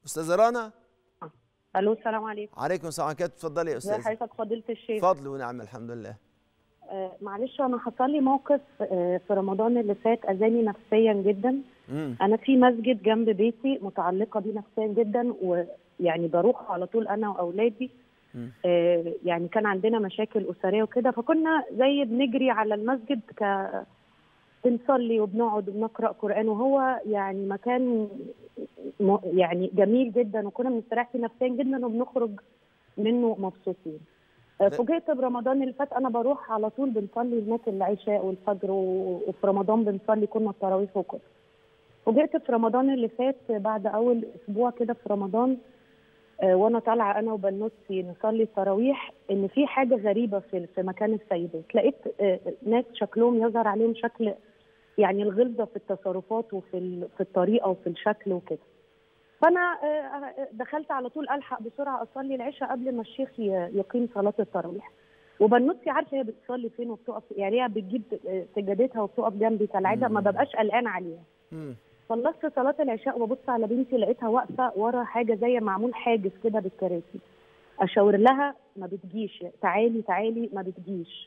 استاذه رنا الو السلام عليكم عليكم السلام عليكم اتفضلي يا ازي استاذه حضرتك فضيله الشيخ فضل ونعم الحمد لله آه معلش انا حصل لي موقف آه في رمضان اللي فات اذاني نفسيا جدا امم انا في مسجد جنب بيتي متعلقه بيه نفسيا جدا ويعني بروح على طول انا واولادي مم. آه يعني كان عندنا مشاكل اسريه وكده فكنا زي بنجري على المسجد ك بنصلي وبنقعد وبنقرا قران وهو يعني مكان م- يعني جميل جدا وكنا بنستريح فيه نفسيا جدا وبنخرج منه مبسوطين آه، ب- فوجئت برمضان اللي فات انا بروح على طول بنصلي هناك العشاء والفجر و- وفي رمضان بنصلي كنا التراويح وكده فوجئت في رمضان اللي فات بعد اول اسبوع كده في رمضان آه، وانا طالعه انا وبنوتي نصلي التراويح ان في حاجه غريبه في في مكان السيدات لقيت آه، ناس شكلهم يظهر عليهم شكل يعني الغلظه في التصرفات وفي ال- في الطريقه وفي الشكل وكده فانا آه، دخلت على طول الحق بسرعه اصلي العشاء قبل ما الشيخ ي- يقيم صلاه التراويح وبنوتي عارفه هي بتصلي فين وبتقف يعني هي بتجيب آه، سجادتها وبتقف جنبي كالعاده ما مم. ببقاش قلقان عليها امم خلصت صلاة العشاء وببص على بنتي لقيتها واقفة ورا حاجة زي معمول حاجز كده بالكراسي أشاور لها ما بتجيش تعالي تعالي ما بتجيش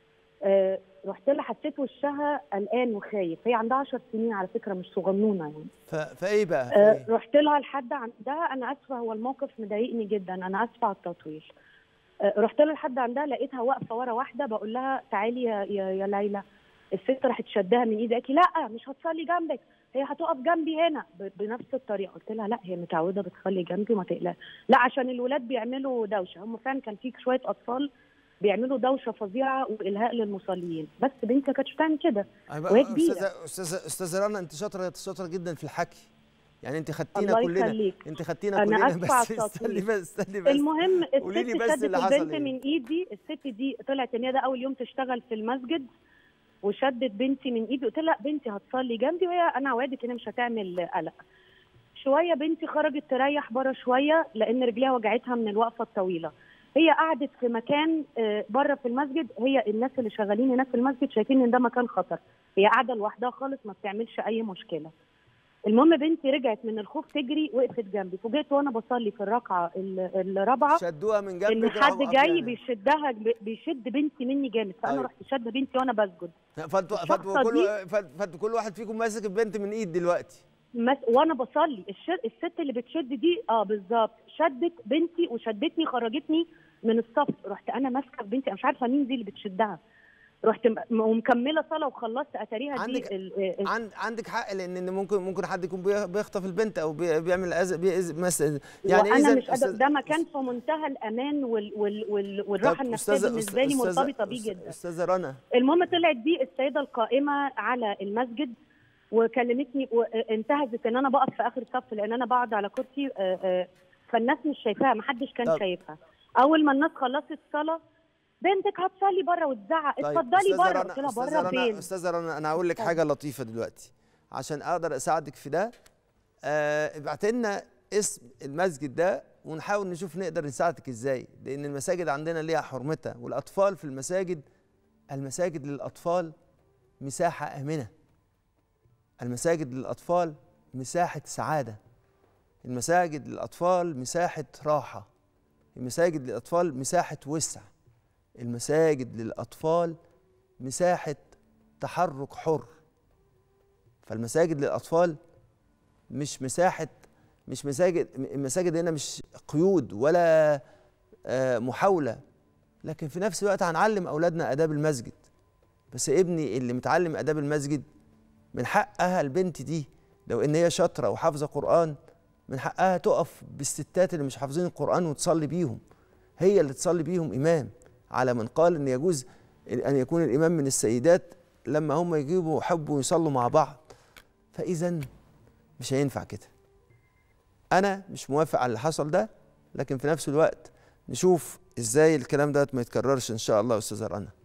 آه رحت لها حسيت وشها قلقان وخايف هي عندها 10 سنين على فكرة مش صغنونة يعني ف... فايه بقى آه فإيه؟ رحت لها لحد عندها أنا آسفة هو الموقف مضايقني جدا أنا آسفة على التطويل آه رحت لها لحد عندها لقيتها واقفة ورا واحدة بقول لها تعالي يا, يا, يا ليلى الست راحت شدها من ايدي قالت لي لا مش هتصلي جنبك هي هتقف جنبي هنا ب- بنفس الطريقه قلت لها لا هي متعوده بتصلي جنبي ما تقلقش لا عشان الولاد بيعملوا دوشه هم فعلا كان في شويه اطفال بيعملوا دوشه فظيعه والهاء للمصلين بس بنتي ما كانتش بتعمل كده أيوة، وهي كبيرة. استاذه استاذه استاذه رنا انت شاطره شاطره جدا في الحكي يعني انت خدتينا الله كلنا يخليك. انت خدتينا أنا كلنا آسفة على بس التطويل. استني بس استني بس المهم قولي لي الست بس شدت اللي حصل البنت إيه؟ من ايدي الست دي طلعت ان هي ده اول يوم تشتغل في المسجد وشدت بنتي من ايدي قلت لها لا بنتي هتصلي جنبي وهي انا اوعدك ان هي مش هتعمل قلق شويه بنتي خرجت تريح بره شويه لان رجليها وجعتها من الوقفه الطويله هي قعدت في مكان آه، بره في المسجد هي الناس اللي شغالين هناك في المسجد شايفين ان ده مكان خطر هي قاعده لوحدها خالص ما بتعملش اي مشكله المهم بنتي رجعت من الخوف تجري وقفت جنبي فوجئت وانا بصلي في الركعه ال- الرابعه شدوها من ان جنبك حد راحوا جاي قافلين. بيشدها بيشد بنتي مني جامد فانا أيوة. رحت شاده بنتي وانا بسجد فانتوا الشخصة فانتوا كل دي- فانتوا فانتوا كل واحد فيكم ماسك البنت من ايد دلوقتي مس... وانا بصلي الش... الست اللي بتشد دي اه بالظبط شدت بنتي وشدتني خرجتني من الصف رحت انا ماسكه في بنتي انا مش عارفه مين دي اللي بتشدها رحت م... ومكمله صلاه وخلصت اتاريها دي عندك- ال... ال... عند عندك حق لان إن ممكن ممكن حد يكون بي- بيخطف البنت او بي- بيعمل اذى بيأذي مثلا يعني وانا إذن مش قادره أستاذ- ده مكان في منتهى الامان وال... وال... وال... والراحه طب النفسيه أستاذة- بالنسبه لي أستاذة- مرتبطه بيه أستاذ- جدا استاذه رنا المهم طلعت دي السيده القائمه على المسجد وكلمتني وانتهزت ان انا بقف في اخر الصف لان انا بقعد على كرسي آه، آه، فالناس مش شايفاها ما حدش كان طب. شايفها اول ما الناس خلصت صلاه بنتك هتصلي بره وتزعق طيب، اتفضلي أستاذة بره رنا- قلت لها استاذه بره رنا فين استاذه رنا انا هقول لك طيب. حاجه لطيفه دلوقتي عشان اقدر اساعدك في ده آه، ابعت لنا اسم المسجد ده ونحاول نشوف نقدر نساعدك ازاي لان المساجد عندنا ليها حرمتها والاطفال في المساجد المساجد للاطفال مساحه امنه المساجد للاطفال مساحه سعاده المساجد للاطفال مساحه راحه المساجد للاطفال مساحه وسع المساجد للاطفال مساحه تحرك حر فالمساجد للاطفال مش مساحه مش مساجد المساجد هنا مش قيود ولا آه، محاوله لكن في نفس الوقت هنعلم اولادنا اداب المسجد بس ابني اللي متعلم اداب المسجد من حقها البنت دي لو ان هي شاطره وحافظه قران من حقها تقف بالستات اللي مش حافظين القران وتصلي بيهم هي اللي تصلي بيهم امام على من قال ان يجوز ان يكون الامام من السيدات لما هم يجيبوا حبوا يصلوا مع بعض فاذا مش هينفع كده انا مش موافق على اللي حصل ده لكن في نفس الوقت نشوف ازاي الكلام ده ما يتكررش ان شاء الله يا استاذه رنا